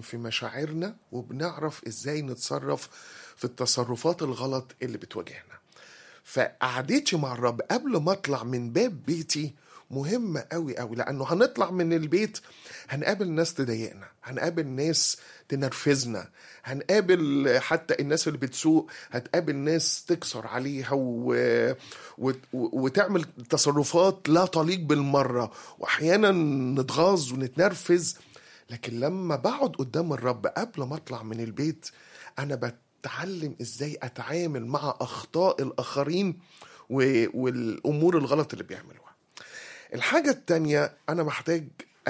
في مشاعرنا وبنعرف ازاي نتصرف في التصرفات الغلط اللي بتواجهنا فقعدتي مع الرب قبل ما اطلع من باب بيتي مهمة قوي قوي لأنه هنطلع من البيت هنقابل ناس تضايقنا هنقابل ناس تنرفزنا هنقابل حتى الناس اللي بتسوق هتقابل ناس تكسر عليها و... و... وتعمل تصرفات لا تليق بالمرة وأحيانا نتغاظ ونتنرفز لكن لما بقعد قدام الرب قبل ما أطلع من البيت أنا بتعلم إزاي أتعامل مع أخطاء الآخرين و... والأمور الغلط اللي بيعملوها الحاجة التانية أنا محتاج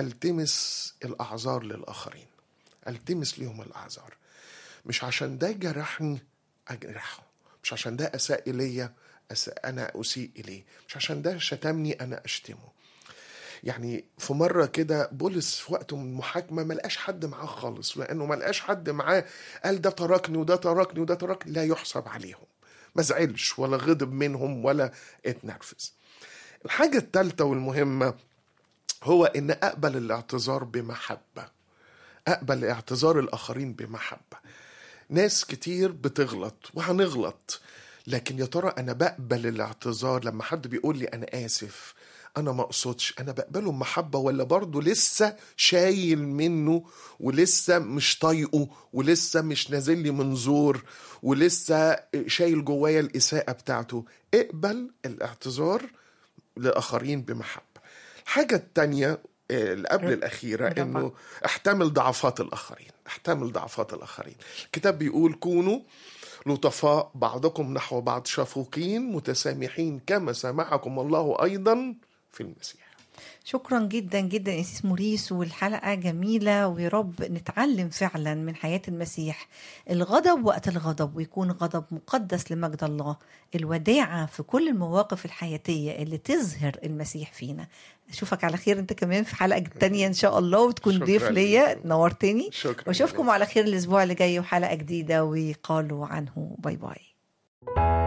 ألتمس الأعذار للآخرين ألتمس ليهم الأعذار مش عشان ده جرحني أجرحه مش عشان ده أساء إليا أساء أنا أسيء إليه مش عشان ده شتمني أنا أشتمه يعني في مرة كده بولس في وقته من المحاكمة ما لقاش حد معاه خالص لأنه ما لقاش حد معاه قال ده تركني وده تركني وده تركني لا يحسب عليهم ما زعلش ولا غضب منهم ولا اتنرفز الحاجة الثالثة والمهمة هو إن أقبل الاعتذار بمحبة أقبل اعتذار الآخرين بمحبة ناس كتير بتغلط وهنغلط لكن يا ترى أنا بقبل الاعتذار لما حد بيقول لي أنا آسف أنا ما أقصدش أنا بقبله بمحبة ولا برضه لسه شايل منه ولسه مش طايقه ولسه مش نازل لي منظور ولسه شايل جوايا الإساءة بتاعته اقبل الاعتذار لآخرين بمحبة الحاجة التانية اللي قبل الأخيرة طبعا. إنه احتمل ضعفات الآخرين احتمل ضعفات الآخرين الكتاب بيقول كونوا لطفاء بعضكم نحو بعض شفوقين متسامحين كما سامحكم الله أيضا في المسيح شكرا جدا جدا اسيس موريس والحلقه جميله ويا رب نتعلم فعلا من حياه المسيح الغضب وقت الغضب ويكون غضب مقدس لمجد الله الوداعه في كل المواقف الحياتيه اللي تظهر المسيح فينا اشوفك على خير انت كمان في حلقه تانية ان شاء الله وتكون شكراً ضيف ليا ليك. نورتني شكرا واشوفكم على خير الاسبوع اللي جاي وحلقه جديده وقالوا عنه باي باي